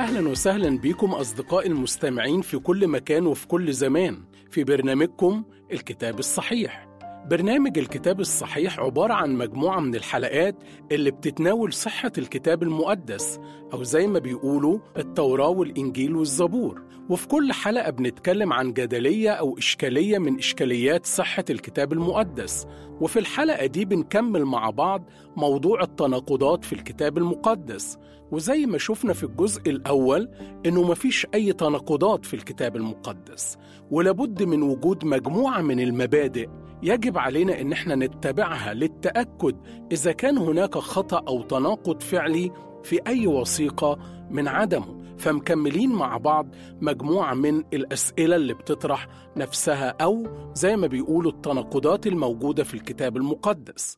أهلا وسهلا بكم أصدقائي المستمعين في كل مكان وفي كل زمان في برنامجكم الكتاب الصحيح برنامج الكتاب الصحيح عبارة عن مجموعة من الحلقات اللي بتتناول صحة الكتاب المقدس أو زي ما بيقولوا التوراة والإنجيل والزبور وفي كل حلقة بنتكلم عن جدلية أو إشكالية من إشكاليات صحة الكتاب المقدس وفي الحلقة دي بنكمل مع بعض موضوع التناقضات في الكتاب المقدس وزي ما شفنا في الجزء الأول إنه مفيش أي تناقضات في الكتاب المقدس ولابد من وجود مجموعة من المبادئ يجب علينا إن احنا نتبعها للتأكد إذا كان هناك خطأ أو تناقض فعلي في أي وثيقة من عدمه فمكملين مع بعض مجموعة من الأسئلة اللي بتطرح نفسها أو زي ما بيقولوا التناقضات الموجودة في الكتاب المقدس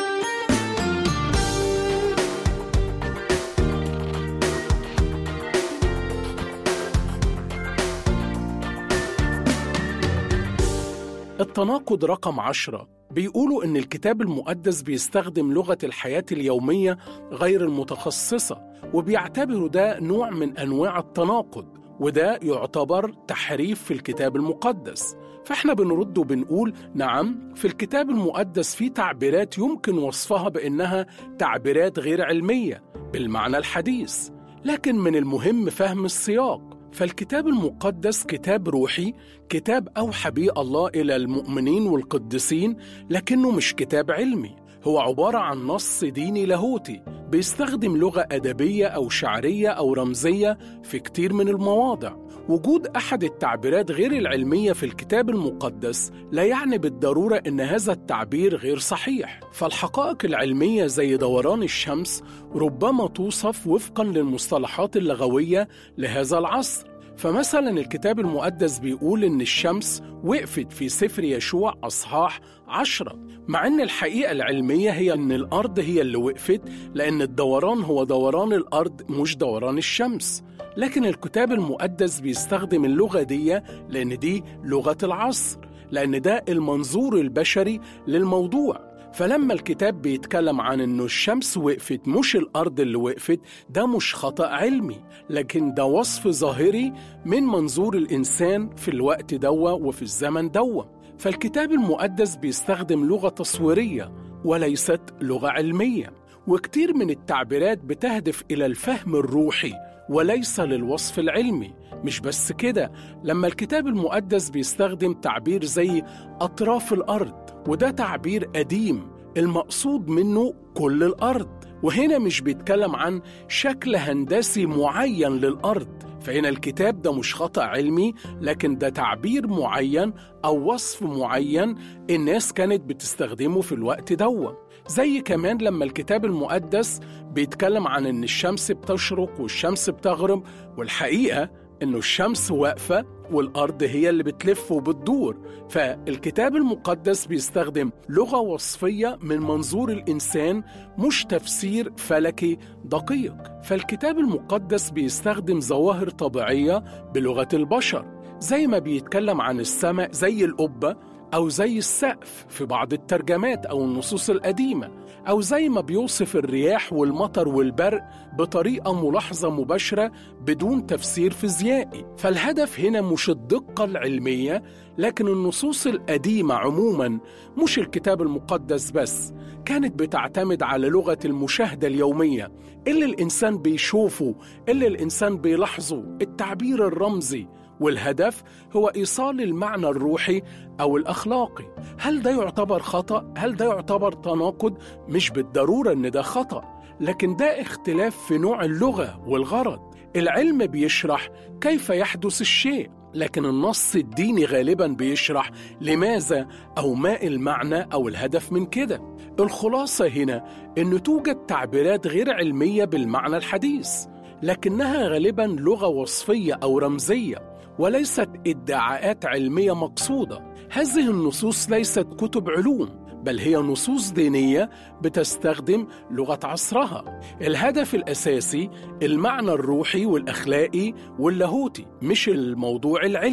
التناقض رقم عشرة بيقولوا إن الكتاب المقدس بيستخدم لغة الحياة اليومية غير المتخصصة وبيعتبروا ده نوع من أنواع التناقض وده يعتبر تحريف في الكتاب المقدس فاحنا بنرد وبنقول نعم في الكتاب المقدس في تعبيرات يمكن وصفها بأنها تعبيرات غير علمية بالمعنى الحديث لكن من المهم فهم السياق فالكتاب المقدس كتاب روحي كتاب أوحى به الله إلى المؤمنين والقديسين لكنه مش كتاب علمي هو عبارة عن نص ديني لاهوتي بيستخدم لغة أدبية أو شعرية أو رمزية في كتير من المواضع وجود أحد التعبيرات غير العلمية في الكتاب المقدس لا يعني بالضرورة أن هذا التعبير غير صحيح فالحقائق العلمية زي دوران الشمس ربما توصف وفقا للمصطلحات اللغوية لهذا العصر فمثلا الكتاب المقدس بيقول إن الشمس وقفت في سفر يشوع أصحاح عشرة مع إن الحقيقة العلمية هي إن الأرض هي اللي وقفت لأن الدوران هو دوران الأرض مش دوران الشمس لكن الكتاب المقدس بيستخدم اللغة دي لأن دي لغة العصر لأن ده المنظور البشري للموضوع فلما الكتاب بيتكلم عن انه الشمس وقفت مش الارض اللي وقفت ده مش خطا علمي لكن ده وصف ظاهري من منظور الانسان في الوقت دوا وفي الزمن دوا فالكتاب المقدس بيستخدم لغه تصويريه وليست لغه علميه وكتير من التعبيرات بتهدف الى الفهم الروحي وليس للوصف العلمي مش بس كده لما الكتاب المقدس بيستخدم تعبير زي اطراف الارض وده تعبير قديم المقصود منه كل الارض وهنا مش بيتكلم عن شكل هندسي معين للارض فهنا الكتاب ده مش خطأ علمي لكن ده تعبير معين أو وصف معين الناس كانت بتستخدمه في الوقت دوا زي كمان لما الكتاب المقدس بيتكلم عن إن الشمس بتشرق والشمس بتغرب والحقيقة إنه الشمس واقفة والأرض هي اللي بتلف وبتدور فالكتاب المقدس بيستخدم لغة وصفية من منظور الإنسان مش تفسير فلكي دقيق فالكتاب المقدس بيستخدم ظواهر طبيعية بلغة البشر زي ما بيتكلم عن السماء زي القبة أو زي السقف في بعض الترجمات أو النصوص القديمة أو زي ما بيوصف الرياح والمطر والبرق بطريقة ملاحظة مباشرة بدون تفسير فيزيائي فالهدف هنا مش الدقة العلمية لكن النصوص القديمة عموما مش الكتاب المقدس بس كانت بتعتمد على لغة المشاهدة اليومية اللي الإنسان بيشوفه اللي الإنسان بيلاحظه التعبير الرمزي والهدف هو ايصال المعنى الروحي او الاخلاقي هل ده يعتبر خطا هل ده يعتبر تناقض مش بالضروره ان ده خطا لكن ده اختلاف في نوع اللغه والغرض العلم بيشرح كيف يحدث الشيء لكن النص الديني غالبا بيشرح لماذا او ما المعنى او الهدف من كده الخلاصه هنا ان توجد تعبيرات غير علميه بالمعنى الحديث لكنها غالبا لغه وصفيه او رمزيه وليست ادعاءات علميه مقصوده هذه النصوص ليست كتب علوم بل هي نصوص دينيه بتستخدم لغه عصرها الهدف الاساسي المعنى الروحي والاخلاقي واللاهوتي مش الموضوع العلمي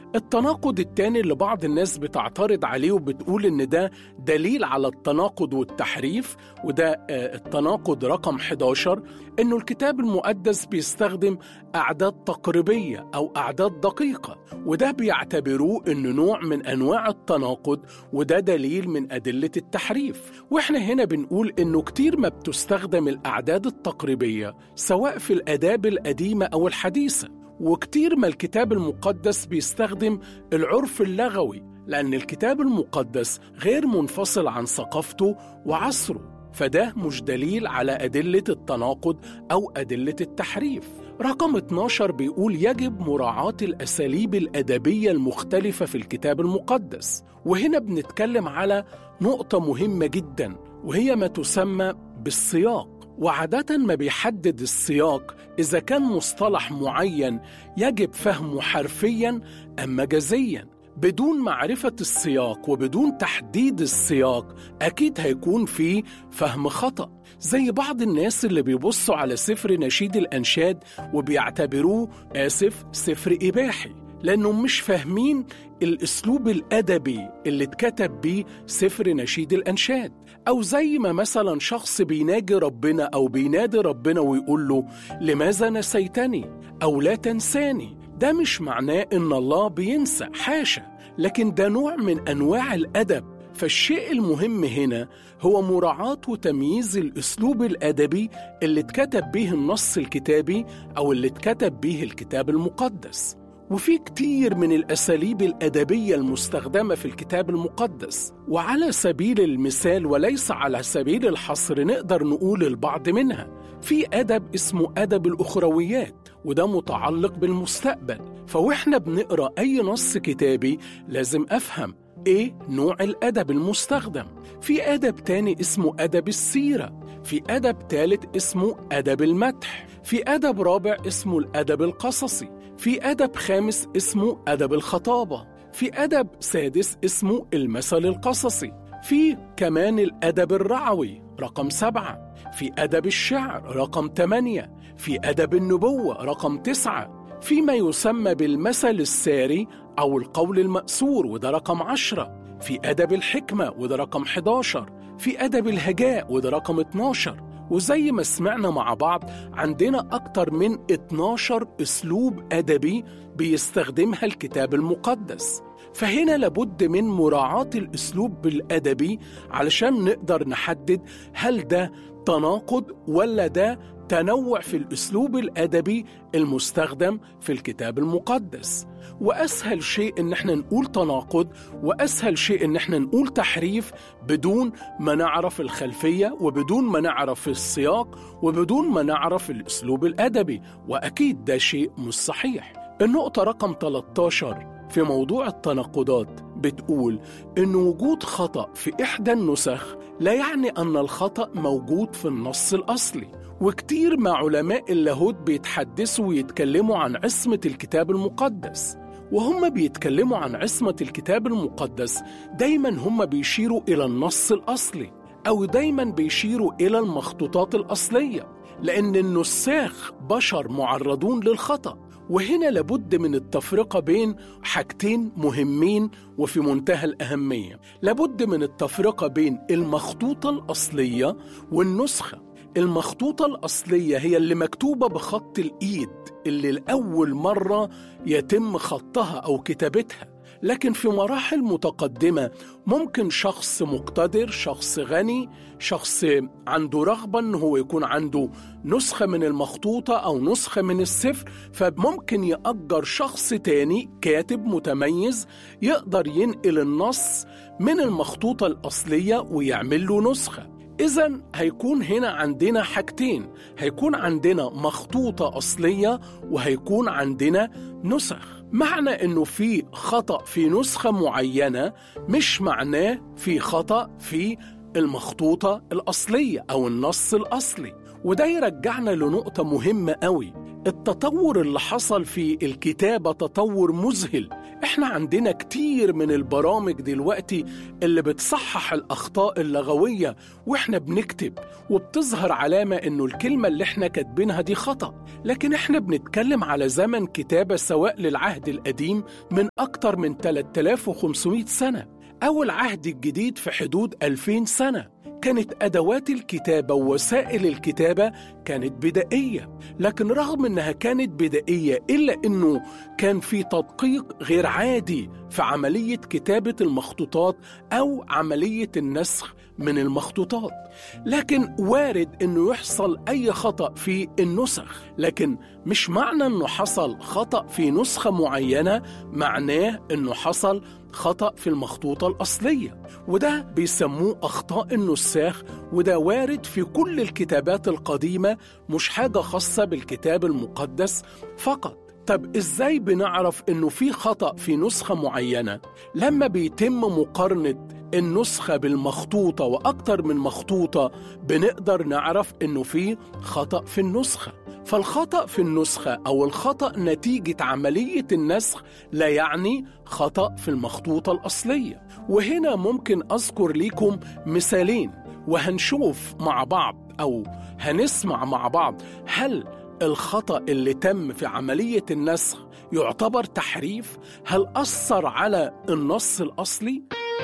التناقض التاني اللي بعض الناس بتعترض عليه وبتقول إن ده دليل على التناقض والتحريف وده آه، التناقض رقم 11 إنه الكتاب المقدس بيستخدم أعداد تقريبية أو أعداد دقيقة وده بيعتبروه إنه نوع من أنواع التناقض وده دليل من أدلة التحريف وإحنا هنا بنقول إنه كتير ما بتستخدم الأعداد التقريبية سواء في الآداب القديمة أو الحديثة وكتير ما الكتاب المقدس بيستخدم العرف اللغوي لأن الكتاب المقدس غير منفصل عن ثقافته وعصره فده مش دليل على أدلة التناقض أو أدلة التحريف رقم 12 بيقول يجب مراعاة الأساليب الأدبية المختلفة في الكتاب المقدس وهنا بنتكلم على نقطة مهمة جدا وهي ما تسمى بالسياق وعادة ما بيحدد السياق إذا كان مصطلح معين يجب فهمه حرفيا أم مجازيا بدون معرفة السياق وبدون تحديد السياق أكيد هيكون في فهم خطأ زي بعض الناس اللي بيبصوا على سفر نشيد الأنشاد وبيعتبروه آسف سفر إباحي لأنهم مش فاهمين الأسلوب الأدبي اللي اتكتب بيه سفر نشيد الأنشاد أو زي ما مثلا شخص بيناجي ربنا أو بينادي ربنا ويقول له لماذا نسيتني أو لا تنساني ده مش معناه إن الله بينسى حاشا لكن ده نوع من أنواع الأدب فالشيء المهم هنا هو مراعاة وتمييز الأسلوب الأدبي اللي اتكتب به النص الكتابي أو اللي اتكتب به الكتاب المقدس وفي كتير من الأساليب الأدبية المستخدمة في الكتاب المقدس وعلى سبيل المثال وليس على سبيل الحصر نقدر نقول البعض منها في أدب اسمه أدب الأخرويات وده متعلق بالمستقبل فوإحنا بنقرأ أي نص كتابي لازم أفهم إيه نوع الأدب المستخدم في أدب تاني اسمه أدب السيرة في أدب تالت اسمه أدب المدح في أدب رابع اسمه الأدب القصصي في أدب خامس اسمه أدب الخطابة في أدب سادس اسمه المثل القصصي في كمان الأدب الرعوي رقم سبعة في أدب الشعر رقم ثمانية في أدب النبوة رقم تسعة في ما يسمى بالمثل الساري أو القول المأثور وده رقم عشرة في أدب الحكمة وده رقم 11 في أدب الهجاء وده رقم 12 وزي ما سمعنا مع بعض عندنا أكتر من 12 أسلوب أدبي بيستخدمها الكتاب المقدس فهنا لابد من مراعاة الأسلوب الأدبي علشان نقدر نحدد هل ده تناقض ولا ده تنوع في الأسلوب الأدبي المستخدم في الكتاب المقدس وأسهل شيء إن احنا نقول تناقض وأسهل شيء إن احنا نقول تحريف بدون ما نعرف الخلفية وبدون ما نعرف السياق وبدون ما نعرف الأسلوب الأدبي وأكيد ده شيء مش صحيح النقطة رقم 13 في موضوع التناقضات بتقول إن وجود خطأ في إحدى النسخ لا يعني أن الخطأ موجود في النص الأصلي وكتير مع علماء اللاهوت بيتحدثوا ويتكلموا عن عصمة الكتاب المقدس وهم بيتكلموا عن عصمة الكتاب المقدس دايما هم بيشيروا إلى النص الأصلي أو دايما بيشيروا إلى المخطوطات الأصلية لأن النساخ بشر معرضون للخطأ وهنا لابد من التفرقة بين حاجتين مهمين وفي منتهى الأهمية لابد من التفرقة بين المخطوطة الأصلية والنسخة المخطوطة الأصلية هي اللي مكتوبة بخط الإيد اللي لأول مرة يتم خطها أو كتابتها لكن في مراحل متقدمة ممكن شخص مقتدر شخص غني شخص عنده رغبة أنه هو يكون عنده نسخة من المخطوطة أو نسخة من السفر فممكن يأجر شخص تاني كاتب متميز يقدر ينقل النص من المخطوطة الأصلية ويعمل له نسخة إذا هيكون هنا عندنا حاجتين هيكون عندنا مخطوطة أصلية وهيكون عندنا نسخ معنى انه في خطأ في نسخة معينة مش معناه في خطأ في المخطوطة الأصلية أو النص الأصلي وده يرجعنا لنقطة مهمة قوي التطور اللي حصل في الكتابة تطور مذهل احنا عندنا كتير من البرامج دلوقتي اللي بتصحح الأخطاء اللغوية واحنا بنكتب وبتظهر علامة انه الكلمة اللي احنا كاتبينها دي خطأ لكن احنا بنتكلم على زمن كتابة سواء للعهد القديم من أكتر من 3500 سنة أو العهد الجديد في حدود 2000 سنة كانت أدوات الكتابة ووسائل الكتابة كانت بدائية لكن رغم أنها كانت بدائية إلا أنه كان في تدقيق غير عادي في عملية كتابة المخطوطات أو عملية النسخ من المخطوطات لكن وارد أنه يحصل أي خطأ في النسخ لكن مش معنى أنه حصل خطأ في نسخة معينة معناه أنه حصل خطأ في المخطوطة الأصلية وده بيسموه أخطاء النساخ وده وارد في كل الكتابات القديمة مش حاجة خاصة بالكتاب المقدس فقط طب ازاي بنعرف انه في خطأ في نسخة معينة؟ لما بيتم مقارنة النسخة بالمخطوطة وأكتر من مخطوطة بنقدر نعرف انه في خطأ في النسخة فالخطأ في النسخة أو الخطأ نتيجة عملية النسخ لا يعني خطأ في المخطوطة الأصلية وهنا ممكن أذكر لكم مثالين وهنشوف مع بعض أو هنسمع مع بعض هل الخطأ اللي تم في عملية النسخ يعتبر تحريف؟ هل أثر على النص الأصلي؟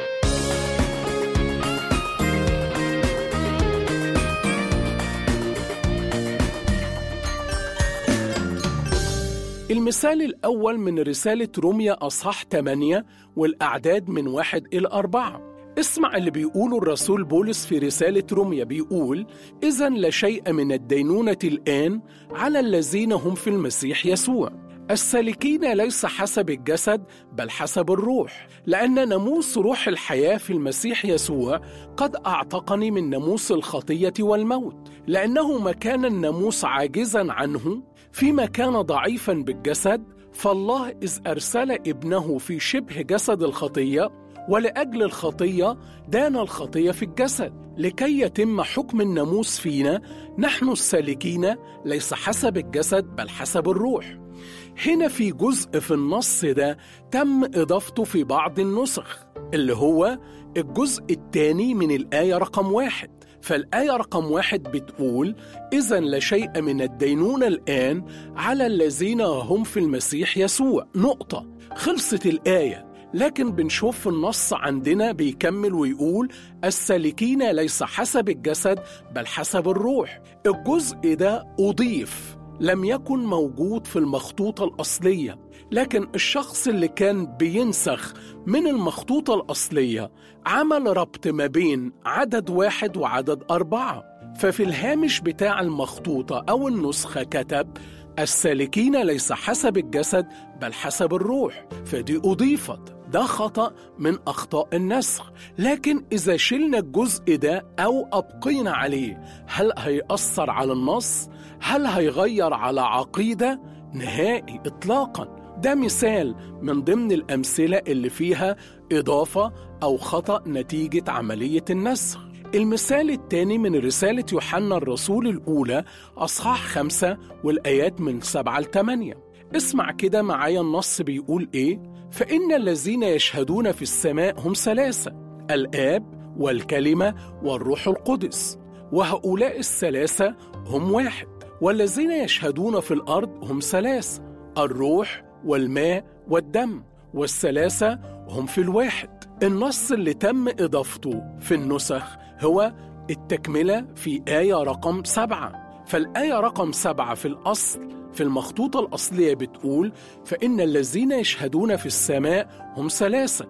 المثال الأول من رسالة روميا أصحاح 8 والأعداد من واحد إلى أربعة اسمع اللي بيقوله الرسول بولس في رسالة روميا بيقول إذا لا شيء من الدينونة الآن على الذين هم في المسيح يسوع السالكين ليس حسب الجسد بل حسب الروح لأن ناموس روح الحياة في المسيح يسوع قد أعتقني من ناموس الخطية والموت لأنه ما كان الناموس عاجزا عنه فيما كان ضعيفا بالجسد فالله إذ أرسل ابنه في شبه جسد الخطية ولأجل الخطية دان الخطية في الجسد لكي يتم حكم الناموس فينا نحن السالكين ليس حسب الجسد بل حسب الروح هنا في جزء في النص ده تم إضافته في بعض النسخ اللي هو الجزء الثاني من الآية رقم واحد فالآية رقم واحد بتقول إذا لا شيء من الدينونة الآن على الذين هم في المسيح يسوع نقطة خلصت الآية لكن بنشوف في النص عندنا بيكمل ويقول السالكين ليس حسب الجسد بل حسب الروح الجزء ده أضيف لم يكن موجود في المخطوطة الأصلية لكن الشخص اللي كان بينسخ من المخطوطة الأصلية عمل ربط ما بين عدد واحد وعدد أربعة ففي الهامش بتاع المخطوطة أو النسخة كتب السالكين ليس حسب الجسد بل حسب الروح فدي أضيفت ده خطأ من أخطاء النسخ لكن إذا شلنا الجزء ده أو أبقينا عليه هل هيأثر على النص؟ هل هيغير على عقيدة؟ نهائي إطلاقا ده مثال من ضمن الأمثلة اللي فيها إضافة أو خطأ نتيجة عملية النسخ المثال الثاني من رسالة يوحنا الرسول الأولى أصحاح خمسة والآيات من سبعة لثمانية اسمع كده معايا النص بيقول إيه فإن الذين يشهدون في السماء هم ثلاثة الآب والكلمة والروح القدس وهؤلاء الثلاثة هم واحد والذين يشهدون في الأرض هم ثلاثة الروح والماء والدم والثلاثة هم في الواحد النص اللي تم إضافته في النسخ هو التكملة في آية رقم سبعة فالآية رقم سبعة في الأصل في المخطوطة الأصلية بتقول فإن الذين يشهدون في السماء هم ثلاثة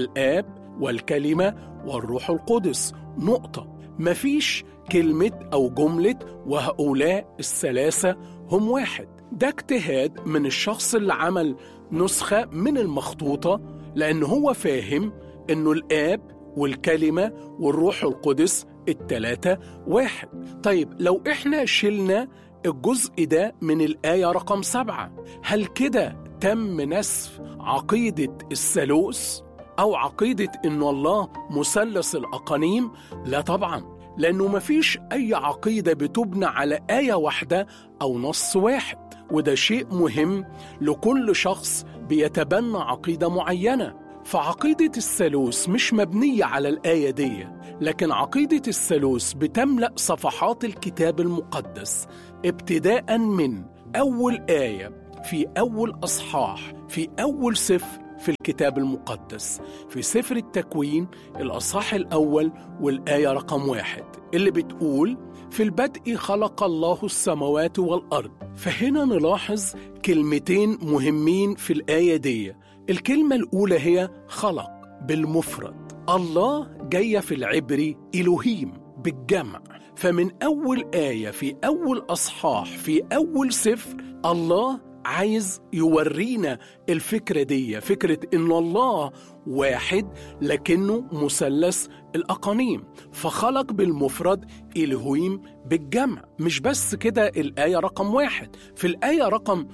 الآب والكلمة والروح القدس نقطة مفيش كلمة أو جملة وهؤلاء الثلاثة هم واحد ده اجتهاد من الشخص اللي عمل نسخة من المخطوطة لأن هو فاهم إنه الآب والكلمة والروح القدس التلاتة واحد طيب لو إحنا شلنا الجزء ده من الآية رقم سبعة هل كده تم نسف عقيدة الثالوث أو عقيدة إن الله مثلث الأقانيم؟ لا طبعا لأنه مفيش أي عقيدة بتبنى على آية واحدة أو نص واحد وده شيء مهم لكل شخص بيتبنى عقيدة معينة فعقيدة الثالوث مش مبنية على الآية دي لكن عقيدة الثالوث بتملأ صفحات الكتاب المقدس ابتداء من أول آية في أول أصحاح في أول سفر في الكتاب المقدس في سفر التكوين الأصحاح الأول والآية رقم واحد اللي بتقول في البدء خلق الله السماوات والأرض فهنا نلاحظ كلمتين مهمين في الآية دي الكلمة الأولى هي خلق بالمفرد الله جاية في العبري إلهيم بالجمع فمن أول آية في أول أصحاح في أول سفر الله عايز يورينا الفكرة دي فكرة إن الله واحد لكنه مثلث الأقانيم فخلق بالمفرد إلهويم بالجمع مش بس كده الآية رقم واحد في الآية رقم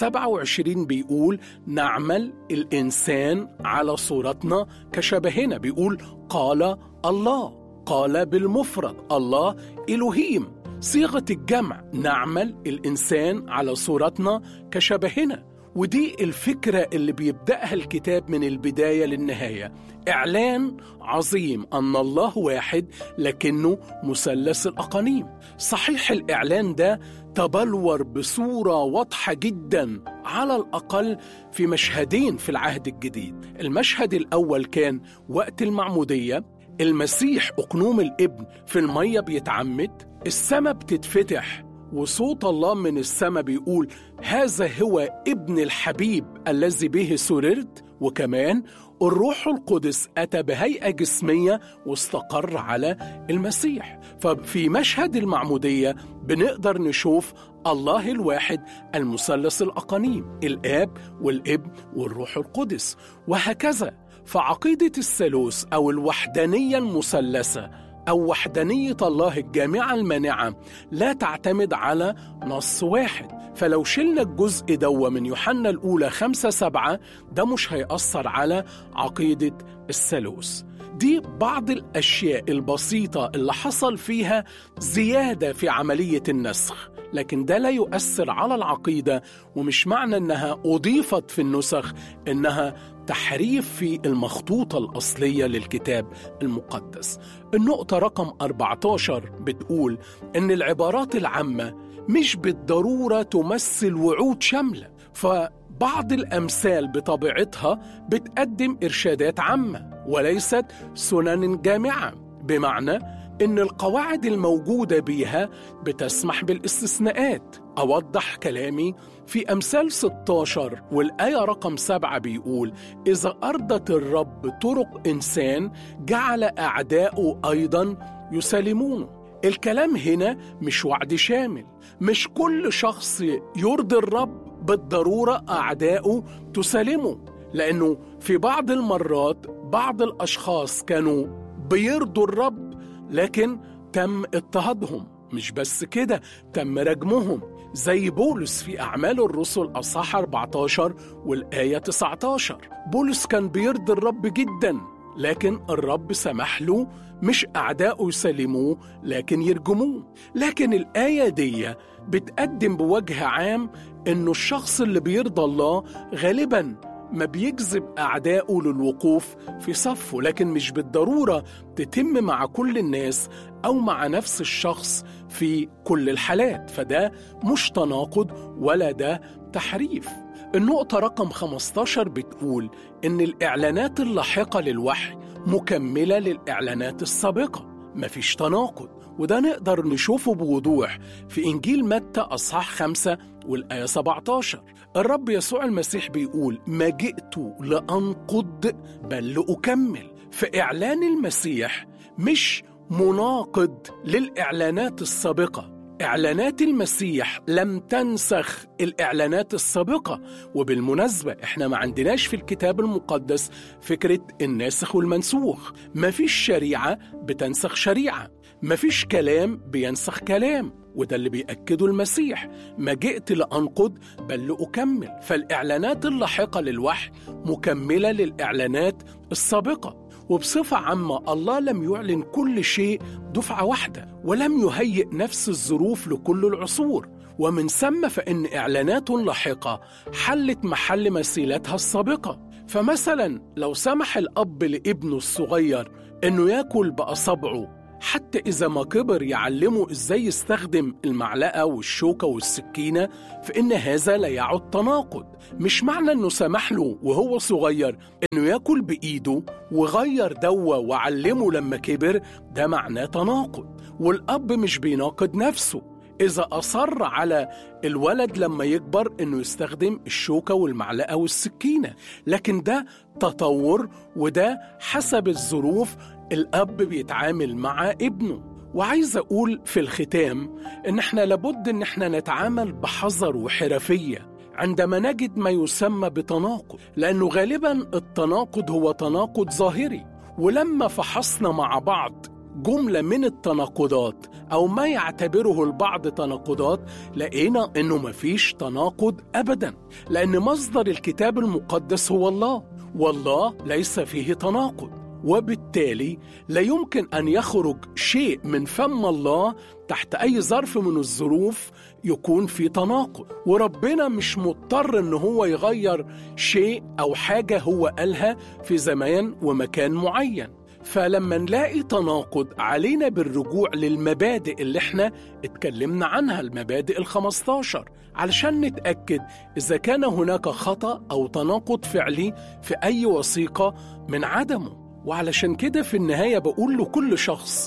27 بيقول نعمل الإنسان على صورتنا كشبهنا بيقول قال الله قال بالمفرد الله إلهيم صيغة الجمع نعمل الإنسان على صورتنا كشبهنا ودي الفكرة اللي بيبدأها الكتاب من البداية للنهاية إعلان عظيم أن الله واحد لكنه مثلث الأقانيم صحيح الإعلان ده تبلور بصورة واضحة جدا على الأقل في مشهدين في العهد الجديد المشهد الأول كان وقت المعمودية المسيح أقنوم الابن في المية بيتعمد السماء بتتفتح وصوت الله من السماء بيقول هذا هو ابن الحبيب الذي به سررت وكمان الروح القدس أتى بهيئة جسمية واستقر على المسيح ففي مشهد المعمودية بنقدر نشوف الله الواحد المثلث الأقانيم الآب والابن والروح القدس وهكذا فعقيدة الثالوث أو الوحدانية المثلثة أو وحدانية الله الجامعة المانعة لا تعتمد على نص واحد فلو شلنا الجزء دو من يوحنا الأولى خمسة سبعة ده مش هيأثر على عقيدة الثالوث دي بعض الأشياء البسيطة اللي حصل فيها زيادة في عملية النسخ لكن ده لا يؤثر على العقيدة ومش معنى إنها أضيفت في النسخ إنها تحريف في المخطوطة الأصلية للكتاب المقدس النقطة رقم 14 بتقول إن العبارات العامة مش بالضرورة تمثل وعود شاملة فبعض الأمثال بطبيعتها بتقدم إرشادات عامة وليست سنن جامعة بمعنى إن القواعد الموجودة بيها بتسمح بالاستثناءات أوضح كلامي في أمثال 16 والآية رقم 7 بيقول إذا أرضت الرب طرق إنسان جعل أعداؤه أيضا يسالمونه الكلام هنا مش وعد شامل مش كل شخص يرضي الرب بالضرورة أعداؤه تسالمه لأنه في بعض المرات بعض الأشخاص كانوا بيرضوا الرب لكن تم اضطهادهم مش بس كده تم رجمهم زي بولس في أعمال الرسل أصحاح 14 والآية 19 بولس كان بيرضي الرب جدا لكن الرب سمح له مش أعداؤه يسلموه لكن يرجموه لكن الآية دي بتقدم بوجه عام إنه الشخص اللي بيرضى الله غالباً ما بيجذب أعدائه للوقوف في صفه لكن مش بالضرورة تتم مع كل الناس أو مع نفس الشخص في كل الحالات فده مش تناقض ولا ده تحريف النقطة رقم 15 بتقول إن الإعلانات اللاحقة للوحي مكملة للإعلانات السابقة مفيش تناقض وده نقدر نشوفه بوضوح في إنجيل متى أصحاح 5 والآية 17 الرب يسوع المسيح بيقول ما جئت لأنقض بل لأكمل فإعلان المسيح مش مناقض للإعلانات السابقة إعلانات المسيح لم تنسخ الإعلانات السابقة وبالمناسبة إحنا ما عندناش في الكتاب المقدس فكرة الناسخ والمنسوخ مفيش شريعة بتنسخ شريعة مفيش كلام بينسخ كلام وده اللي بيأكده المسيح ما جئت لأنقض بل لأكمل فالإعلانات اللاحقة للوحي مكملة للإعلانات السابقة وبصفة عامة الله لم يعلن كل شيء دفعة واحدة ولم يهيئ نفس الظروف لكل العصور ومن ثم فإن إعلانات لاحقة حلت محل مثيلاتها السابقة فمثلا لو سمح الأب لابنه الصغير إنه ياكل بأصابعه حتى إذا ما كبر يعلمه إزاي يستخدم المعلقة والشوكة والسكينة فإن هذا لا يعد تناقض مش معنى إنه سمح له وهو صغير إنه ياكل بإيده وغير دوا وعلمه لما كبر ده معناه تناقض والأب مش بيناقض نفسه إذا أصر على الولد لما يكبر إنه يستخدم الشوكة والمعلقة والسكينة لكن ده تطور وده حسب الظروف الأب بيتعامل مع ابنه وعايز أقول في الختام إن إحنا لابد إن إحنا نتعامل بحذر وحرفية عندما نجد ما يسمى بتناقض لأنه غالبا التناقض هو تناقض ظاهري ولما فحصنا مع بعض جملة من التناقضات أو ما يعتبره البعض تناقضات لقينا إنه مفيش تناقض أبدا لأن مصدر الكتاب المقدس هو الله والله ليس فيه تناقض وبالتالي لا يمكن ان يخرج شيء من فم الله تحت اي ظرف من الظروف يكون في تناقض وربنا مش مضطر ان هو يغير شيء او حاجه هو قالها في زمان ومكان معين فلما نلاقي تناقض علينا بالرجوع للمبادئ اللي احنا اتكلمنا عنها المبادئ الخمستاشر علشان نتأكد إذا كان هناك خطأ أو تناقض فعلي في أي وثيقة من عدمه وعلشان كده في النهاية بقول لكل شخص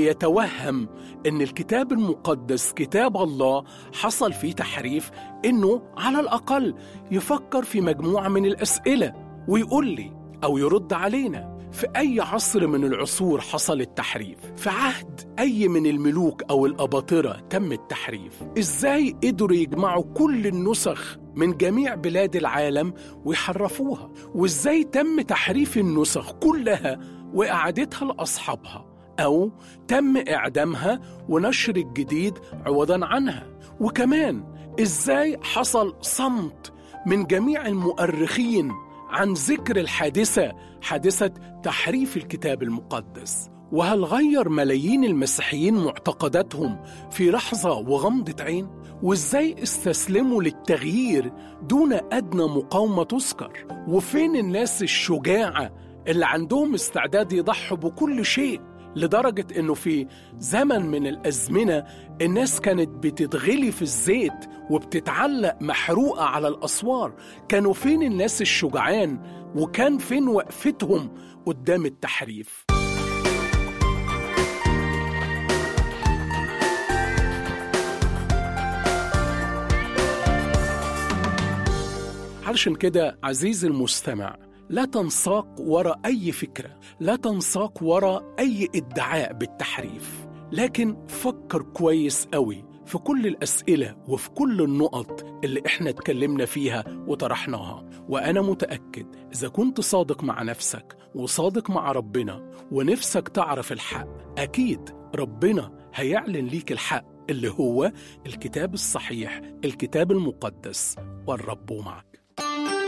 بيتوهم ان الكتاب المقدس كتاب الله حصل فيه تحريف انه على الاقل يفكر في مجموعه من الاسئله ويقول لي او يرد علينا في اي عصر من العصور حصل التحريف في عهد اي من الملوك او الاباطره تم التحريف ازاي قدروا يجمعوا كل النسخ من جميع بلاد العالم ويحرفوها وازاي تم تحريف النسخ كلها واعادتها لاصحابها او تم اعدامها ونشر الجديد عوضا عنها وكمان ازاي حصل صمت من جميع المؤرخين عن ذكر الحادثه حادثه تحريف الكتاب المقدس وهل غير ملايين المسيحيين معتقداتهم في لحظه وغمضه عين وازاي استسلموا للتغيير دون ادنى مقاومه تذكر وفين الناس الشجاعه اللي عندهم استعداد يضحوا بكل شيء لدرجة إنه في زمن من الأزمنة الناس كانت بتتغلي في الزيت وبتتعلق محروقة على الأسوار كانوا فين الناس الشجعان وكان فين وقفتهم قدام التحريف علشان كده عزيزي المستمع لا تنساق وراء أي فكرة لا تنساق وراء أي ادعاء بالتحريف لكن فكر كويس قوي في كل الأسئلة وفي كل النقط اللي إحنا اتكلمنا فيها وطرحناها وأنا متأكد إذا كنت صادق مع نفسك وصادق مع ربنا ونفسك تعرف الحق أكيد ربنا هيعلن ليك الحق اللي هو الكتاب الصحيح الكتاب المقدس والرب معك